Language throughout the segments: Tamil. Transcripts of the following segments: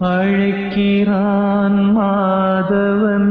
அழைக்கிறான் மாதவன்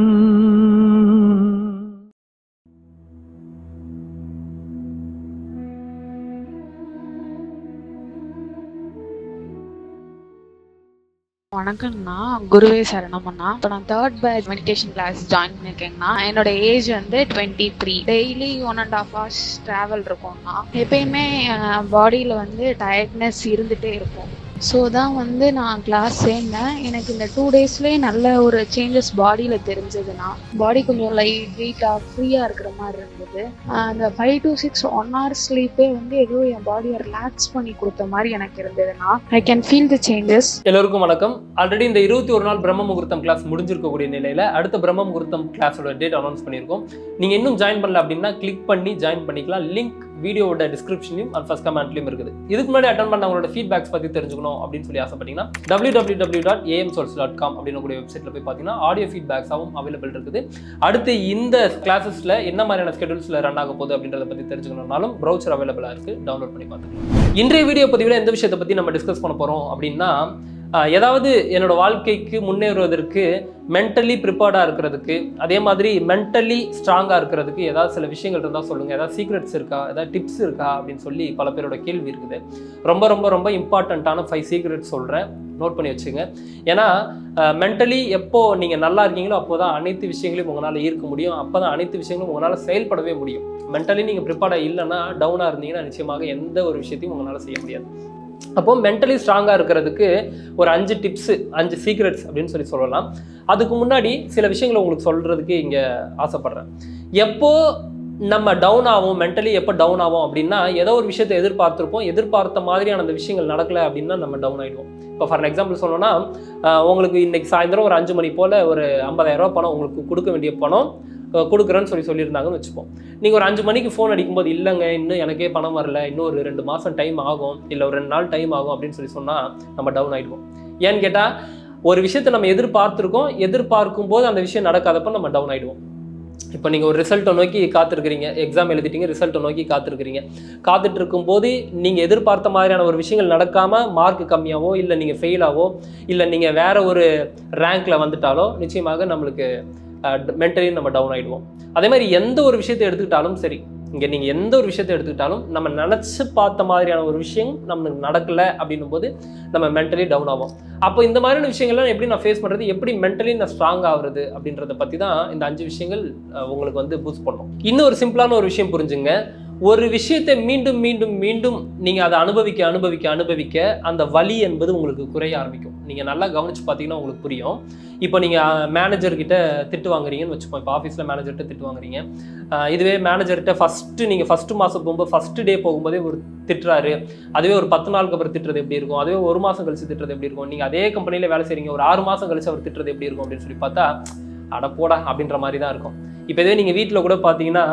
வணக்கங்கண்ணா குருவே சரணமண்ணா இப்போ நான் third batch meditation class join பண்ணியிருக்கேங்கண்ணா என்னோட ஏஜ் வந்து twenty three daily one and half hours travel இருக்கும்ண்ணா எப்பயுமே பாடியில் வந்து டயர்ட்னஸ் இருந்துகிட்டே இருக்கும் ஸோ தான் வந்து நான் கிளாஸ் சேர்ந்தேன் எனக்கு இந்த டூ டேஸ்லேயே நல்ல ஒரு சேஞ்சஸ் பாடியில் தெரிஞ்சதுண்ணா பாடி கொஞ்சம் லைட் வெயிட்டாக ஃப்ரீயாக இருக்கிற மாதிரி இருந்தது ஆஹ் அந்த five to six one hour ஸ்லீப்பே வந்து ஏதோ என் பாடியை ரிலாக்ஸ் பண்ணி கொடுத்த மாதிரி எனக்கு இருந்ததுண்ணா I can feel the changes எல்லோருக்கும் வணக்கம் ஆல்ரெடி இந்த இருபத்தி ஒரு நாள் பிரம்ம முகூர்த்தம் கிளாஸ் முடிஞ்சிருக்கக்கூடிய நிலையில அடுத்த பிரம்ம முகூர்த்தம் கிளாஸோட டேட் அனௌன்ஸ் பண்ணியிருக்கோம் நீங்க இன்னும் ஜாயின் பண்ணல அப்படின்னா கிளிக் பண்ணி ஜாயின் பண்ணிக்கலாம் லிங்க் வீடியோவோட டிஸ்கிரிப்ஷன்லையும் அண்ட் ஃபர்ஸ்ட் கமெண்ட்லையும் இருக்குது இதுக்கு முன்னாடி அட்டன் பண்ணவங்களோட ஃபீட்பேக்ஸ் பத்தி தெரிஞ்சுக்கணும் அப்படின்னு சொல்லி ஆசைப்பட்டீங்கன்னா W W W dot AM source dot com அப்படின்னு கூடிய வெப்சைட்ல போய் பார்த்தீங்கன்னா ஆடியோ ஃபீட்பேக்ஸாகவும் அவைலபிள் இருக்குது அடுத்து இந்த கிளாஸஸ்ல என்ன மாதிரியான ஸ்கெடியூல்ஸ்ல ரன் ஆக போகுது அப்படின்றத பத்தி தெரிஞ்சுக்கணும்னாலும் ப்ரௌச்சர் அவைலபிளா இருக்கு டவுன்லோட் பண்ணி பார்த்துக்கலாம் இன்றைய வீடியோ பதிவில் எந்த விஷயத்தை பத்தி நம்ம டிஸ்கஸ் பண்ண போறோம் அப்படின்னா ஆஹ் ஏதாவது என்னோட வாழ்க்கைக்கு முன்னேறுவதற்கு மென்டலி ப்ரிப்பேர்டாக இருக்கிறதுக்கு அதே மாதிரி மென்டலி ஸ்ட்ராங்காக இருக்கிறதுக்கு ஏதாவது சில விஷயங்கள் இருந்தால் சொல்லுங்கள் ஏதாவது சீக்ரெட்ஸ் இருக்கா ஏதாவது டிப்ஸ் இருக்கா அப்படின்னு சொல்லி பல பேரோட கேள்வி இருக்குது ரொம்ப ரொம்ப ரொம்ப இம்பார்ட்டண்ட்டான ஃபைவ் சீக்ரெட்ஸ் சொல்கிறேன் நோட் பண்ணி வச்சுங்க ஏன்னா மென்டலி எப்போ நீங்கள் நல்லா இருக்கீங்களோ அப்போ தான் அனைத்து விஷயங்களையும் உங்களால் ஈர்க்க முடியும் அப்போ தான் அனைத்து விஷயங்களும் உங்களால் செயல்படவே முடியும் மென்டலி நீங்கள் ப்ரிப்பேர்டாக இல்லைன்னா டவுனாக இருந்தீங்கன்னா நிச்சயமாக எந்த ஒரு விஷயத்தையும் உங்களால் செய்ய முடியாது அப்போ மென்டலி ஸ்ட்ராங்காக இருக்கிறதுக்கு ஒரு அஞ்சு டிப்ஸு அஞ்சு சீக்ரெட்ஸ் அப்படின்னு சொல்லி சொல்லலாம் அதுக்கு முன்னாடி சில விஷயங்களை உங்களுக்கு சொல்கிறதுக்கு இங்கே ஆசைப்பட்றேன் எப்போ நம்ம டவுன் ஆகும் மென்டலி எப்போ டவுன் ஆகும் அப்படின்னா ஏதோ ஒரு விஷயத்தை எதிர்பார்த்துருப்போம் எதிர்பார்த்த மாதிரியான அந்த விஷயங்கள் நடக்கலை அப்படின்னா நம்ம டவுன் ஆகிடுவோம் இப்போ ஃபார் எக்ஸாம்பிள் சொல்லணும்னா ஆஹ் உங்களுக்கு இன்னைக்கு சாயந்தரம் ஒரு அஞ்சு மணி போல் ஒரு 50000 ரூபாய் பணம் உங்களுக்கு கொடுக்க வேண்டிய பணம் அஹ் கொடுக்குறேன்னு சொல்லி சொல்லியிருந்தாங்கன்னு வச்சுப்போம் நீங்கள் ஒரு அஞ்சு மணிக்கு ஃபோன் அடிக்கும்போது இல்லைங்க இன்னும் எனக்கே பணம் வரல இன்னும் ஒரு ரெண்டு மாதம் டைம் ஆகும் இல்லை ஒரு ரெண்டு நாள் டைம் ஆகும் அப்படின்னு சொல்லி சொன்னால் நம்ம டவுன் ஆகிடுவோம் ஏன்னு கேட்டால் ஒரு விஷயத்தை நம்ம எதிர்பார்த்துருக்கோம் எதிர்பார்க்கும் போது அந்த விஷயம் நடக்காதப்ப நம்ம டவுன் ஆகிடுவோம் இப்போ நீங்கள் ஒரு ரிசல்ட்டை நோக்கி காத்திருக்கிறீங்க எக்ஸாம் எழுதிட்டீங்க ரிசல்ட்டை நோக்கி காத்திருக்கிறீங்க காத்துட்டு இருக்கும்போது நீங்கள் எதிர்பார்த்த மாதிரியான ஒரு விஷயங்கள் நடக்காமல் மார்க் கம்மியாவோ இல்லை நீங்கள் ஃபெயிலாவோ இல்லை நீங்கள் வேற ஒரு ரேங்க்ல வந்துட்டாலோ நிச்சயமாக நம்மளுக்கு மென்டலி நம்ம டவுன் ஆகிடுவோம் அதே மாதிரி எந்த ஒரு விஷயத்தை எடுத்துக்கிட்டாலும் சரி இங்கே நீங்கள் எந்த ஒரு விஷயத்தை எடுத்துக்கிட்டாலும் நம்ம நினச்சி பார்த்த மாதிரியான ஒரு விஷயம் நமக்கு நடக்கலை அப்படின்னும் போது நம்ம மென்டலி டவுன் ஆகும் அப்போ இந்த மாதிரியான விஷயங்கள்லாம் எப்படி நான் ஃபேஸ் பண்ணுறது எப்படி மென்டலி நான் ஸ்ட்ராங் ஆகுறது அப்படின்றத பற்றி தான் இந்த அஞ்சு விஷயங்கள் அஹ், உங்களுக்கு வந்து பூஸ்ட் பண்ணும் இன்னும் ஒரு சிம்பிளான ஒரு விஷயம் புரிஞ்சுங்க ஒரு விஷயத்தை மீண்டும் மீண்டும் மீண்டும் நீங்கள் அதை அனுபவிக்க அனுபவிக்க அனுபவிக்க அந்த வலி என்பது உங்களுக்கு குறைய ஆரம்பிக்கும் நீங்கள் நல்லா கவனிச்சு பார்த்தீங்கன்னா உங்களுக்கு புரியும் இப்போ நீங்கள் மேனேஜர்கிட்ட திட்டு வாங்குறீங்கன்னு வச்சுப்போம் இப்போ ஆஃபீஸில் மேனேஜர்கிட்ட திட்டு வாங்குறீங்க ஆஹ் இதுவே மேனேஜர்கிட்ட ஃபஸ்ட்டு நீங்கள் ஃபஸ்ட்டு மாதம் போகும்போது ஃபஸ்ட்டு டே போகும்போதே ஒரு திட்டுறாரு அதுவே ஒரு பத்து நாளுக்கு அப்புறம் திட்டுறது எப்படி இருக்கும் அதுவே ஒரு மாதம் கழிச்சு திட்டுறது எப்படி இருக்கும் நீங்கள் அதே கம்பெனியில் வேலை செய்றீங்க ஒரு ஆறு மாதம் கழிச்சு அவர் திட்டுறது எப்படி இருக்கும் அப்படின்னு சொல்லி பார்த்தா அட போடா அப்படின்ற மாதிரி தான் இருக்கும் இப்போ இதே நீங்கள் வீட்டில் கூட பார்த்தீங்கன்னா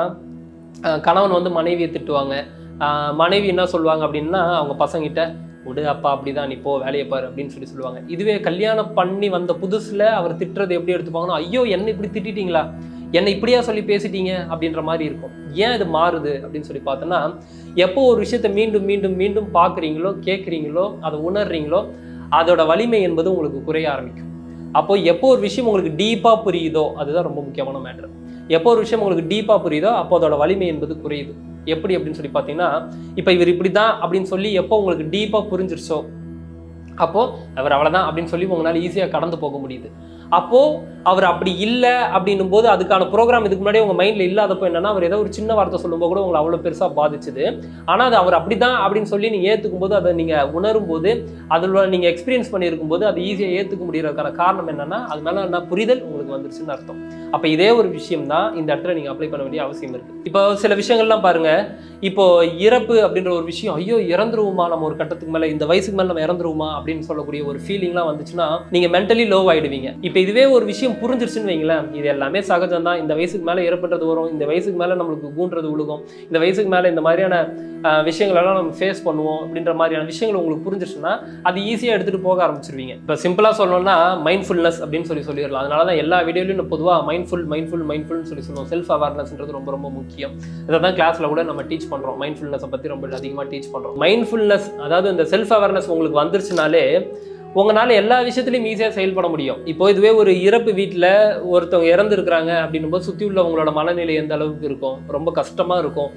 ஆஹ் கணவன் வந்து மனைவியை திட்டுவாங்க ஆஹ் மனைவி என்ன சொல்லுவாங்க அப்படின்னா அவங்க பசங்கிட்ட விடு அப்பா அப்படிதான் நீ போ வேலையை பாரு அப்படின்னு சொல்லி சொல்லுவாங்க இதுவே கல்யாணம் பண்ணி வந்த புதுசுல அவர் திட்டுறது எப்படி எடுத்துப்பாங்கன்னா ஐயோ என்ன இப்படி திட்டிட்டீங்களா என்னை இப்படியா சொல்லி பேசிட்டீங்க அப்படின்ற மாதிரி இருக்கும் ஏன் இது மாறுது அப்படின்னு சொல்லி பார்த்தோன்னா எப்போ ஒரு விஷயத்தை மீண்டும் மீண்டும் மீண்டும் பார்க்குறீங்களோ கேட்குறீங்களோ அதை உணர்றீங்களோ அதோட வலிமை என்பது உங்களுக்கு குறைய ஆரம்பிக்கும் அப்போ எப்போ ஒரு விஷயம் உங்களுக்கு டீப்பாக புரியுதோ அதுதான் ரொம்ப முக்கியமான மேட்ரு எப்போ ஒரு விஷயம் உங்களுக்கு டீப்பாக புரியுதோ அப்போ அதோட வலிமை என்பது குறையுது எப்படி அப்படின்னு சொல்லி பார்த்தீங்கன்னா இப்போ இவர் இப்படி தான் அப்படின்னு சொல்லி எப்போ உங்களுக்கு டீப்பாக புரிஞ்சிருச்சோ அப்போது அவர் அவ்வளோதான் அப்படின்னு சொல்லி உங்களால் ஈஸியாக கடந்து போக முடியுது அப்போது அவர் அப்படி இல்லை அப்படின்னும் போது அதுக்கான ப்ரோக்ராம் இதுக்கு முன்னாடி உங்கள் மைண்டில் இல்லாதப்போ என்னன்னா அவர் ஏதோ ஒரு சின்ன வார்த்தை சொல்லும்போது கூட உங்களை அவ்வளோ பெருசாக பாதிச்சுது ஆனால் அது அவர் அப்படி தான் அப்படின்னு சொல்லி நீங்கள் ஏற்றுக்கும் போது அதை நீங்கள் உணரும் போது அதில் நீங்கள் எக்ஸ்பீரியன்ஸ் பண்ணியிருக்கும் போது அது ஈஸியாக ஏற்றுக்க முடியறதுக்கான காரணம் என்னன்னா அது மேலே என்ன புரிதல் உங்களுக்கு வந்துருச்சுன்னு அர்த்தம் அப்போ இதே ஒரு விஷயம் தான் இந்த இடத்துல நீங்கள் அப்ளை பண்ண வேண்டிய அவசியம் இருக்குது இப்போ சில விஷயங்கள்லாம் பாருங்க இப்போ இறப்பு அப்படின்ற ஒரு விஷயம் ஐயோ இறந்துருவோமா நம்ம ஒரு கட்டத்துக்கு மேலே இந்த வயசுக்கு மேலே நம்ம இறந்துருவோமா அப்படின்னு சொல்லக்கூடிய ஒரு ஃபீலிங்லாம் வந்துச்சுன்னா நீங்கள் மென்டலி லோ ஆயிடுவீங்க இப்போ இதுவே ஒரு விஷயம் புரிஞ்சிருச்சுன்னு வைங்களேன் இது எல்லாமே சகஜம் தான் இந்த வயசுக்கு மேலே இறப்புன்றது வரும் இந்த வயசுக்கு மேலே நம்மளுக்கு கூன்றது விழுகும் இந்த வயசுக்கு மேலே இந்த மாதிரியான ஆஹ், விஷயங்களெல்லாம் நம்ம ஃபேஸ் பண்ணுவோம் அப்படின்ற மாதிரியான விஷயங்கள் உங்களுக்கு புரிஞ்சிருச்சுன்னா அது ஈஸியாக எடுத்துகிட்டு போக ஆரம்பிச்சிருவீங்க இப்போ சிம்பிளாக சொல்லணும்னா மைண்ட்ஃபுல்னஸ் அப்படின்னு சொல்லி சொல்லிடலாம் அதனால தான் எல்லா வீடியோலையும் நான் பொதுவாக மைண்ட்ஃபுல் மைண்ட்ஃபுல் மைண்ட்ஃபுல்னு சொல்லி சொல்லுவோம் செல்ஃப் அவேர்னஸ்ன்றது ரொம்ப ரொம்ப முக்கியம் இதை தான் கிளாஸில் கூட நம்ம டீச் பண்ணுறோம் மைண்ட்ஃபுல்னஸை பற்றி ரொம்ப அதிகமாக டீச் பண்ணுறோம் மைண்ட்ஃபுல்னஸ் அதாவது இந்த செல்ஃப் அவேர்னஸ் உங்களுக்கு வந்துருச்சுனாலே உங்களால எல்லா விஷயத்துலையும் ஈஸியாக செயல்பட முடியும் இப்போ இதுவே ஒரு இறப்பு வீட்டில் ஒருத்தவங்க இறந்துருக்குறாங்க அப்படின்னும் போது சுற்றி உள்ளவங்களோட மனநிலை எந்த அளவுக்கு இருக்கும் ரொம்ப கஷ்டமாக இருக்கும்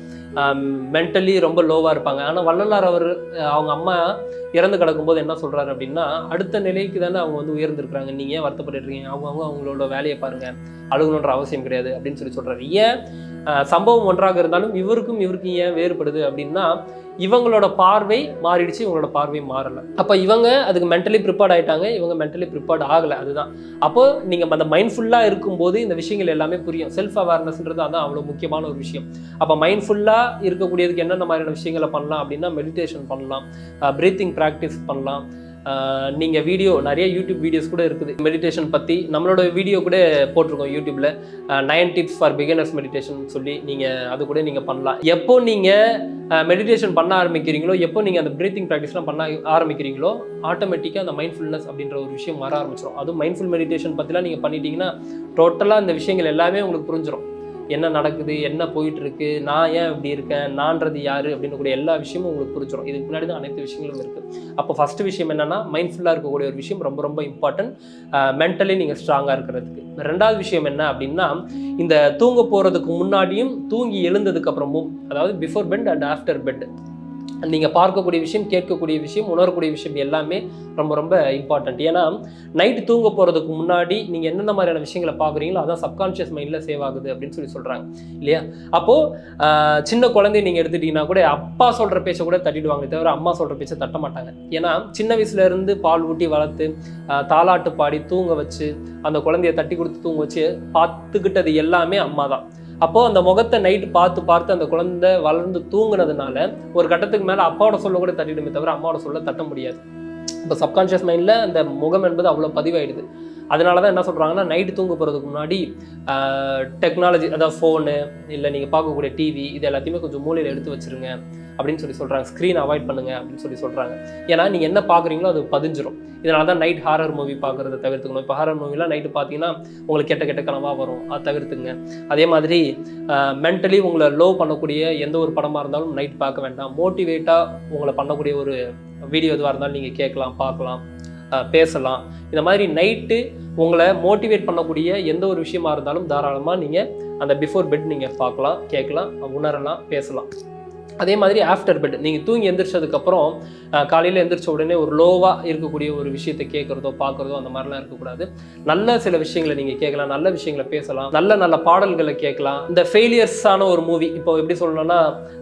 மென்டலி ரொம்ப லோவாக இருப்பாங்க ஆனால் வள்ளலார் அவர் அஹ், அவங்க அம்மா இறந்து கிடக்கும்போது என்ன சொல்றாரு அப்படின்னா அடுத்த நிலைக்கு தானே அவங்க வந்து உயர்ந்திருக்கிறாங்க நீங்க ஏன் வருத்தப்பட்டு இருக்கீங்க அவங்கவுங்க அவங்களோட வேலையை பாருங்க அழுகணுன்ற அவசியம் கிடையாது அப்படின்னு சொல்லி சொல்றாரு ஏன் அஹ், சம்பவம் ஒன்றாக இருந்தாலும் இவருக்கும் இவருக்கும் ஏன் வேறுபடுது அப்படின்னா இவங்களோட பார்வை மாறிடுச்சு இவங்களோட பார்வை மாறல அப்ப இவங்க அதுக்கு மென்டலி ப்ரிப்பேர்ட் ஆயிட்டாங்க இவங்க மென்டலி ப்ரிப்பேர்ட் ஆகல அதுதான் அப்போ நீங்க அந்த மைண்ட்ஃபுல்லா இருக்கும்போது இந்த விஷயங்கள் எல்லாமே புரியும் செல்ஃப் அவேர்னஸ்ன்றது அதான் அவ்வளவு முக்கியமான ஒரு விஷயம் அப்ப மைண்ட்ஃபுல்லா இருக்கக்கூடியதுக்கு என்னென்ன மாதிரியான விஷயங்களை பண்ணலாம் அப்படின்னா மெடிடேஷன் பண்ணலாம் பிரீத்திங் ப்ராக்டிஸ் பண்ணலாம் ஆஹ் நீங்க வீடியோ நிறைய யூடியூப் வீடியோஸ் கூட இருக்குது மெடிடேஷன் பத்தி நம்மளோட வீடியோ கூட போட்டிருக்கோம் யூடியூப்ல nine tips for beginners meditation சொல்லி நீங்க அது கூட நீங்க பண்ணலாம் எப்போ நீங்க மெடிடேஷன் பண்ண ஆரம்பிக்கிறீங்களோ எப்போ நீங்க அந்த பிரீத்திங் ப்ராக்டிஸ்லாம் பண்ண ஆரம்பிக்கிறீங்களோ ஆட்டோமேட்டிக்காக அந்த மைண்ட்ஃபுல்னஸ் அப்படின்ற ஒரு விஷயம் வர ஆரம்பிச்சிடும் அதுவும் மைண்ட்ஃபுல் மெடிடேஷன் பற்றிலாம் நீங்கள் பண்ணிட்டீங்கன்னா டோட்டலாக இந்த விஷயங்கள் எல்லாமே உங்களுக்கு புரிஞ்சிடும் என்ன நடக்குது என்ன போயிட்டு இருக்கு நான் ஏன் இப்படி இருக்கேன் நான்றது யாரு அப்படின்னு கூடிய எல்லா விஷயமும் உங்களுக்கு புரிஞ்சிடும் இதுக்கு முன்னாடி தான் அனைத்து விஷயங்களும் இருக்கு அப்போ ஃபர்ஸ்ட் விஷயம் என்னன்னா மைண்ட்ஃபுல்லாக இருக்கக்கூடிய ஒரு விஷயம் ரொம்ப ரொம்ப இம்பார்ட்டன்ட் மென்டலி நீங்கள் ஸ்ட்ராங்காக இருக்கிறதுக்கு ரெண்டாவது விஷயம் என்ன அப்படின்னா இந்த தூங்க போகிறதுக்கு முன்னாடியும் தூங்கி எழுந்ததுக்கு அப்புறமும் அதாவது before bed and after bed நீங்கள் பார்க்கக்கூடிய விஷயம் கேட்கக்கூடிய விஷயம் உணரக்கூடிய விஷயம் எல்லாமே ரொம்ப ரொம்ப இம்பார்ட்டன்ட் ஏன்னா நைட்டு தூங்க போகிறதுக்கு முன்னாடி நீங்கள் என்னென்ன மாதிரியான விஷயங்களை பார்க்குறீங்களோ அதான் சப்கான்ஷியஸ் மைண்டில் சேவ் ஆகுது அப்படின்னு சொல்லி சொல்கிறாங்க இல்லையா அப்போது சின்ன குழந்தைய நீங்கள் எடுத்துட்டீங்கன்னா கூட அப்பா சொல்கிற பேச்சை கூட தட்டிடுவாங்க தவிர அம்மா சொல்கிற பேச்சை தட்ட மாட்டாங்க ஏன்னா சின்ன வயசுல இருந்து பால் ஊட்டி வளர்த்து ஆஹ் தாலாட்டு பாடி தூங்க வச்சு அந்த குழந்தைய தட்டி கொடுத்து தூங்க வச்சு பார்த்துக்கிட்டது எல்லாமே அம்மா தான் அப்போ அந்த முகத்தை நைட்டு பார்த்து பார்த்து அந்த குழந்தை வளர்ந்து தூங்குனதுனால ஒரு கட்டத்துக்கு மேலே அப்பாவோட சொல்ல கூட தட்டிடுமே தவிர அம்மாவோட சொல்ல தட்ட முடியாது இப்போ சப்கான்ஷியஸ் மைண்டில் அந்த முகம் என்பது அவ்வளோ பதிவாயிடுது அதனால தான் என்ன சொல்கிறாங்கன்னா நைட்டு தூங்க போகிறதுக்கு முன்னாடி டெக்னாலஜி அதாவது ஃபோனு இல்லை நீங்கள் பார்க்கக்கூடிய டிவி இது எல்லாத்தையுமே கொஞ்சம் மூலையில் எடுத்து வச்சிருங்க அப்படின்னு சொல்லி சொல்கிறாங்க ஸ்க்ரீன் அவாய்ட் பண்ணுங்க அப்படின்னு சொல்லி சொல்கிறாங்க ஏன்னா நீங்கள் என்ன பார்க்குறீங்களோ அது பதிஞ்சிரும் இதனால தான் நைட் ஹாரர் மூவி பார்க்குறத தவிர்த்துக்கணும் இப்போ ஹாரர் மூவிலாம் நைட்டு பார்த்தீங்கன்னா உங்களுக்கு கெட்ட கெட்ட கனவாக வரும் அதை தவிர்த்துங்க அதே மாதிரி மென்டலி உங்களை லோ பண்ணக்கூடிய எந்த ஒரு படமாக இருந்தாலும் நைட் பார்க்க வேண்டாம் மோட்டிவேட்டாக உங்களை பண்ணக்கூடிய ஒரு வீடியோ எதுவாக இருந்தாலும் நீங்கள் கேட்கலாம் பார்க்கலாம் அஹ் பேசலாம் இந்த மாதிரி நைட்டு உங்களை மோட்டிவேட் பண்ணக்கூடிய எந்த ஒரு விஷயமா இருந்தாலும் தாராளமாக நீங்கள் அந்த பிஃபோர் பெட் நீங்கள் பார்க்கலாம் கேட்கலாம் உணரலாம் பேசலாம் அதே மாதிரி ஆஃப்டர் பெட் நீங்கள் தூங்கி எந்திரிச்சதுக்கப்புறம் காலையில் எந்திரிச்ச உடனே ஒரு லோவாக இருக்கக்கூடிய ஒரு விஷயத்தை கேட்குறதோ பார்க்குறதோ அந்த மாதிரிலாம் இருக்கக்கூடாது நல்ல சில விஷயங்களை நீங்கள் கேட்கலாம் நல்ல விஷயங்களை பேசலாம் நல்ல நல்ல பாடல்களை கேட்கலாம் இந்த ஃபெயிலியர்ஸான ஒரு மூவி இப்போ எப்படி சொல்லணும்னா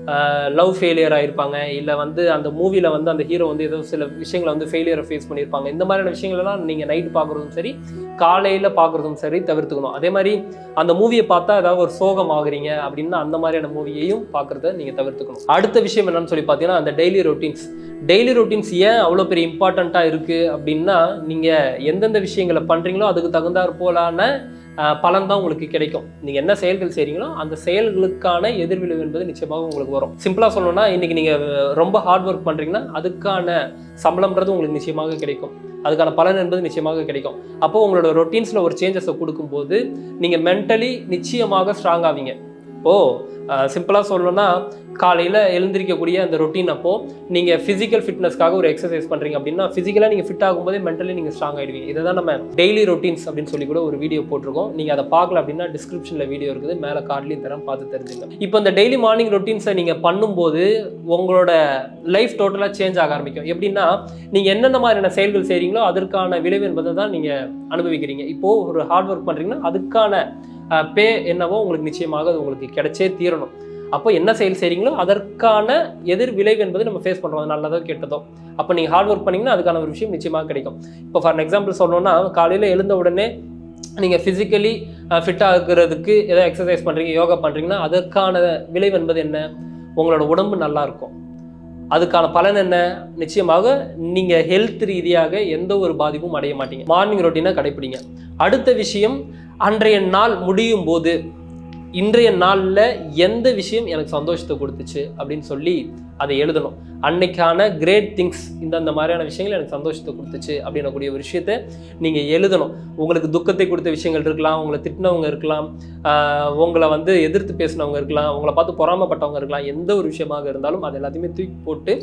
லவ் ஃபெயிலியர் ஆயிருப்பாங்க இல்லை வந்து அந்த மூவியில் வந்து அந்த ஹீரோ வந்து ஏதோ சில விஷயங்களை வந்து ஃபெயிலியரை ஃபேஸ் பண்ணியிருப்பாங்க இந்த மாதிரியான விஷயங்களெல்லாம் நீங்கள் நைட்டு பார்க்குறதும் சரி காலையில் பார்க்குறதும் சரி தவிர்த்துக்கணும் அதே மாதிரி அந்த மூவியை பார்த்தா ஏதாவது ஒரு சோகம் ஆகுறீங்க அப்படின்னா அந்த மாதிரியான மூவியையும் பார்க்குறத நீங்கள் தவிர்த்துக்கணும் அடுத்த விஷயம் என்னன்னு சொல்லி பார்த்தீங்கன்னா அந்த டெய்லி ரொட்டீன்ஸ் டெய்லி ரொட்டீன்ஸ் ஏன் அவ்வளோ பெரிய இம்பார்ட்டண்ட்டாக இருக்குது அப்படின்னா நீங்கள் எந்தெந்த விஷயங்களை பண்ணுறீங்களோ அதுக்கு தகுந்தாற் போலான அஹ், பலன் தான் உங்களுக்கு கிடைக்கும் நீங்கள் என்ன செயல்கள் செய்கிறீங்களோ அந்த செயல்களுக்கான எதிர்விளைவு என்பது நிச்சயமாக உங்களுக்கு வரும் சிம்பிளாக சொல்லணும்னா இன்றைக்கி நீங்கள் ரொம்ப ஹார்ட் ஒர்க் பண்ணுறீங்கன்னா அதுக்கான சம்பளம்ன்றது உங்களுக்கு நிச்சயமாக கிடைக்கும் அதுக்கான பலன் என்பது நிச்சயமாக கிடைக்கும் அப்போ உங்களோட ரொட்டீன்ஸில் ஒரு சேஞ்சஸை கொடுக்கும்போது நீங்கள் மென்டலி நிச்சயமாக ஸ்ட்ராங் ஆவீங்க இப்போது சிம்பிளாக சொல்லணும்னா காலையில் எழுந்திரிக்கக்கூடிய அந்த ரொட்டீன் அப்போ நீங்கள் ஃபிசிக்கல் ஃபிட்னஸ்க்காக ஒரு எக்ஸசைஸ் பண்ணுறீங்க அப்படின்னா ஃபிசிக்கலாக நீங்கள் ஃபிட் ஆகும்போதே மென்டலி நீங்கள் ஸ்ட்ராங் ஆகிடுவீங்க இதை தான் நம்ம டெய்லி ரொட்டீன்ஸ் அப்படின்னு சொல்லி கூட ஒரு வீடியோ போட்டிருக்கோம் நீங்கள் அதை பார்க்கல அப்படின்னா டிஸ்கிரிப்ஷனில் வீடியோ இருக்குது மேலே கார்ட்லேயும் தரேன் பார்த்து தெரிஞ்சுங்க இப்போ இந்த டெய்லி மார்னிங் ரொட்டீன்ஸை நீங்கள் பண்ணும்போது உங்களோட லைஃப் டோட்டலாக சேஞ்ச் ஆக ஆரம்பிக்கும் எப்படின்னா நீங்கள் என்னென்ன மாதிரியான செயல்கள் செய்கிறீங்களோ அதற்கான விளைவு என்பதை தான் நீங்கள் அனுபவிக்கிறீங்க இப்போது ஒரு ஹார்ட் ஒர்க் பண்ணுறீங்கன்னா அதுக்கான பே என்னவோ உங்களுக்கு நிச்சயமாக அது உங்களுக்கு கிடைச்சே தீரணும் அப்போ என்ன செயல் செய்கிறீங்களோ அதற்கான எதிர் விளைவு என்பது நம்ம ஃபேஸ் பண்ணுறோம் அது நல்லதோ கெட்டதோ அப்போ நீங்கள் ஹார்ட் ஒர்க் பண்ணீங்கன்னா அதுக்கான ஒரு விஷயம் நிச்சயமாக கிடைக்கும் இப்போ ஃபார் எக்ஸாம்பிள் சொல்லணும்னா காலையில் எழுந்த உடனே நீங்கள் ஃபிசிக்கலி ஃபிட்டாக இருக்கிறதுக்கு ஏதோ எக்ஸசைஸ் பண்ணுறீங்க யோகா பண்ணுறீங்கன்னா அதற்கான விளைவு என்பது என்ன உங்களோட உடம்பு நல்லா இருக்கும் அதுக்கான பலன் என்ன நிச்சயமாக நீங்கள் ஹெல்த் ரீதியாக எந்த ஒரு பாதிப்பும் அடைய மாட்டீங்க மார்னிங் ரொட்டீனை கடைப்பிடிங்க அடுத்த விஷயம் அன்றைய நாள் முடியும் போது இன்றைய நாளில் எந்த விஷயம் எனக்கு சந்தோஷத்தை கொடுத்துச்சு அப்படின்னு சொல்லி அதை எழுதணும் அன்னைக்கான கிரேட் திங்ஸ் இந்த மாதிரியான விஷயங்கள் எனக்கு சந்தோஷத்தை கொடுத்துச்சு அப்படின்னக்கூடிய ஒரு விஷயத்த நீங்கள் எழுதணும் உங்களுக்கு துக்கத்தை கொடுத்த விஷயங்கள் இருக்கலாம் உங்களை திட்டினவங்க இருக்கலாம் ஆஹ் உங்களை வந்து எதிர்த்து பேசினவங்க இருக்கலாம் உங்களை பார்த்து பொறாமப்பட்டவங்க இருக்கலாம் எந்த ஒரு விஷயமாக இருந்தாலும் அது எல்லாத்தையுமே தூக்கி போட்டு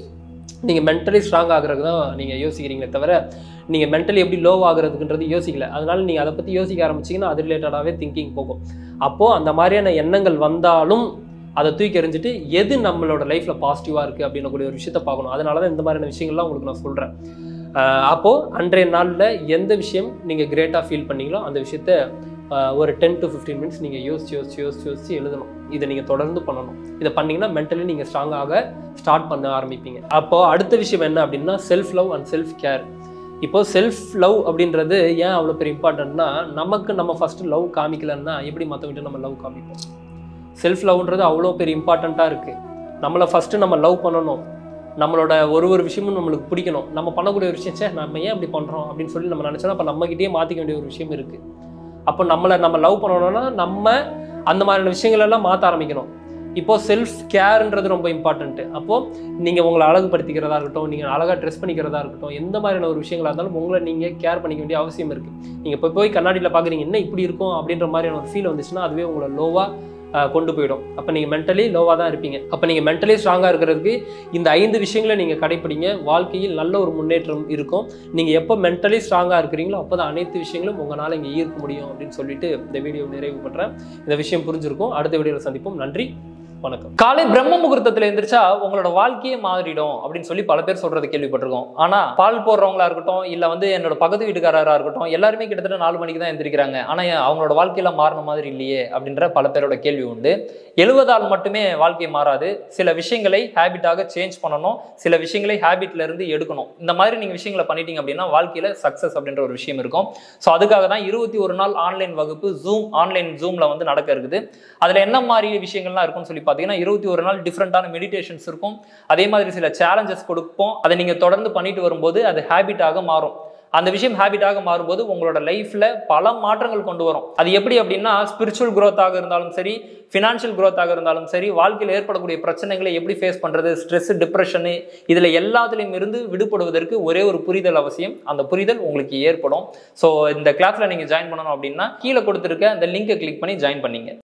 நீங்கள் மென்டலி ஸ்ட்ராங் ஆகுறதுக்கு தான் நீங்கள் யோசிக்கிறீங்களே தவிர நீங்கள் மென்டலி எப்படி லோ ஆகுறதுக்குன்றது யோசிக்கல அதனால நீங்கள் அதை பற்றி யோசிக்க ஆரம்பிச்சிங்கன்னா அது ரிலேட்டடாகவே திங்கிங் போகும் அப்போது அந்த மாதிரியான எண்ணங்கள் வந்தாலும் அதை தூக்கி எறிஞ்சிட்டு எது நம்மளோட லைஃப்பில் பாசிட்டிவாக இருக்குது அப்படின்ற கூடிய ஒரு விஷயத்த பார்க்கணும் அதனால தான் இந்த மாதிரியான விஷயங்கள்லாம் உங்களுக்கு நான் சொல்கிறேன் அப்போது அன்றைய நாளில் எந்த விஷயம் நீங்கள் கிரேட்டாக ஃபீல் பண்ணீங்களோ அந்த விஷயத்த ஆஹ், ஒரு டென் டு ஃபிஃப்டீன் மினிட்ஸ் நீங்கள் யோசிச்சு யோசிச்சு யோசிச்சு யோசிச்சு எழுதணும் இதை நீங்கள் தொடர்ந்து பண்ணணும் இதை பண்ணீங்கன்னா மென்டலி நீங்கள் ஸ்ட்ராங்காக ஸ்டார்ட் பண்ண ஆரம்பிப்பீங்க அப்போ அடுத்த விஷயம் என்ன அப்படின்னா self love and self care இப்போ செல்ஃப் லவ் அப்படின்றது ஏன் அவ்வளோ பெரிய இம்பார்ட்டன்ட்னா நமக்கு நம்ம ஃபஸ்ட்டு லவ் காமிக்கலன்னா எப்படி மற்றவங்கிட்ட நம்ம லவ் காமிப்போம் செல்ஃப் லவ்ன்றது அவ்வளோ பெரிய இம்பார்ட்டண்ட்டாக இருக்குது நம்மளை ஃபஸ்ட்டு நம்ம லவ் பண்ணணும் நம்மளோட ஒரு ஒரு விஷயமும் நம்மளுக்கு பிடிக்கணும் நம்ம பண்ணக்கூடிய ஒரு விஷயம் சே நம்ம ஏன் இப்படி பண்ணுறோம் அப்படின்னு சொல்லி நம்ம நினச்சோன்னா அப்போ நம்மகிட்டயே மாற்றிக்க வேண்டிய ஒரு விஷயம் இருக்குது அப்போ நம்மளை நம்ம லவ் பண்ணணும்னா நம்ம அந்த மாதிரியான விஷயங்கள் எல்லாம் மாற்ற ஆரம்பிக்கணும் இப்போ செல்ஃப் கேர்ன்றது ரொம்ப இம்பார்ட்டன்ட்டு அப்போது நீங்கள் உங்களை அழகுபடுத்திக்கிறதா இருக்கட்டும் நீங்கள் அழகாக ட்ரெஸ் பண்ணிக்கிறதா இருக்கட்டும் எந்த மாதிரியான ஒரு விஷயங்களா இருந்தாலும் உங்களை நீங்கள் கேர் பண்ணிக்க வேண்டிய அவசியம் இருக்குது நீங்கள் இப்போ போய் கண்ணாடியில் பார்க்குறீங்க என்ன இப்படி இருக்கும் அப்படின்ற மாதிரியான ஒரு ஃபீல் வந்துச்சுன்னா அதுவே உங்களை லோவாக கொண்டு போயிடும் அப்போ நீங்கள் மென்டலி லோவாக தான் இருப்பீங்க அப்போ நீங்கள் மென்டலி ஸ்ட்ராங்காக இருக்கிறதுக்கு இந்த ஐந்து விஷயங்களை நீங்கள் கடைப்பிடிங்க வாழ்க்கையில் நல்ல ஒரு முன்னேற்றம் இருக்கும் நீங்கள் எப்போ மென்டலி ஸ்ட்ராங்காக இருக்கிறீங்களோ அப்போ தான் அனைத்து விஷயங்களும் உங்களால் இங்கே ஈர்க்க முடியும் அப்படின்னு சொல்லிட்டு இந்த வீடியோ நிறைவு பண்ணுறேன் இந்த விஷயம் புரிஞ்சிருக்கும் அடுத்த வீடியோவில் சந்திப்போம் நன்றி வணக்கம் காலை பிரம்ம முகூர்த்தத்துல எந்திரிச்சா உங்களோட வாழ்க்கையே மாறிடும் அப்படின்னு சொல்லி பல பேர் சொல்றது கேள்விப்பட்டிருக்கோம் ஆனா பால் போடுறவங்களா இருக்கட்டும் இல்ல வந்து என்னோட பக்கத்து வீட்டுக்காரரா இருக்கட்டும் எல்லாருமே கிட்டத்தட்ட நாலு மணிக்கு தான் எந்திரிக்கிறாங்க ஆனா ஏன் அவங்களோட வாழ்க்கையில மாறின மாதிரி இல்லையே அப்படின்ற பல பேரோட கேள்வி உண்டு எழுவதால் மட்டுமே வாழ்க்கை மாறாது சில விஷயங்களை ஹேபிட்டாக சேஞ்ச் பண்ணணும் சில விஷயங்களை ஹேபிட்ல இருந்து எடுக்கணும் இந்த மாதிரி நீங்க விஷயங்களை பண்ணிட்டீங்க அப்படின்னா வாழ்க்கையில சக்சஸ் அப்படின்ற ஒரு விஷயம் இருக்கும் ஸோ அதுக்காக தான் இருபத்தி ஒரு நாள் ஆன்லைன் வகுப்பு ஜூம் ஆன்லைன் ஜூம்ல வந்து நடக்க இருக்குது அதுல என்ன மாதிரி விஷயங்கள்லாம் இருக்கும்னு சொல்லி பார்த்தீங்கன்னா இருபத்தி ஒரு நாள் டிஃப்ரெண்டான மெடிடேஷன்ஸ் இருக்கும் அதே மாதிரி சில சேலஞ்சஸ் கொடுப்போம் அதை நீங்க தொடர்ந்து பண்ணிட்டு வரும்போது அது ஹேபிட்டாக மாறும் அந்த விஷயம் ஹேபிட்டாக மாறும்போது உங்களோட லைஃப்ல பல மாற்றங்கள் கொண்டு வரும் அது எப்படி அப்படின்னா ஸ்பிரிச்சுவல் growth-ஆக இருந்தாலும் சரி ஃபினான்ஷியல் growth-ஆக இருந்தாலும் சரி வாழ்க்கையில் ஏற்படக்கூடிய பிரச்சனைகளை எப்படி ஃபேஸ் பண்றது ஸ்ட்ரெஸ் டிப்ரெஷனு இதுல எல்லாத்துலேயும் இருந்து விடுபடுவதற்கு ஒரே ஒரு புரிதல் அவசியம் அந்த புரிதல் உங்களுக்கு ஏற்படும் ஸோ இந்த கிளாஸ்ல நீங்க ஜாயின் பண்ணணும் அப்படின்னா கீழே கொடுத்துருக்க அந்த லிங்கை கிளிக் பண்ணி ஜாயின் பண்ணீங்க